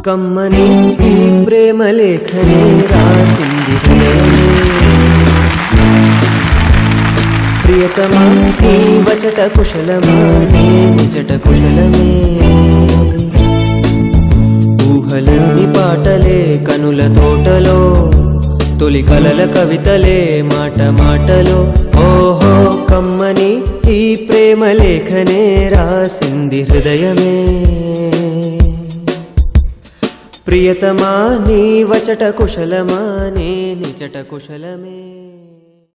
కమ్మని ఈ ప్రేమ లేఖనే రాసింది హృదయమే ప్రియతమా నీ వచట కుశలమా నీ నిజట కుశలమే ఊహలన్నీ పాటలే కనుల తోటలో తొలి కలల కవితలే మాట మాటలో ఓహో కమ్మని ఈ ప్రేమ లేఖనే రాసింది హృదయమే ప్రియతమా నీ వచట కుశలమా నీ నిజట కుశలమే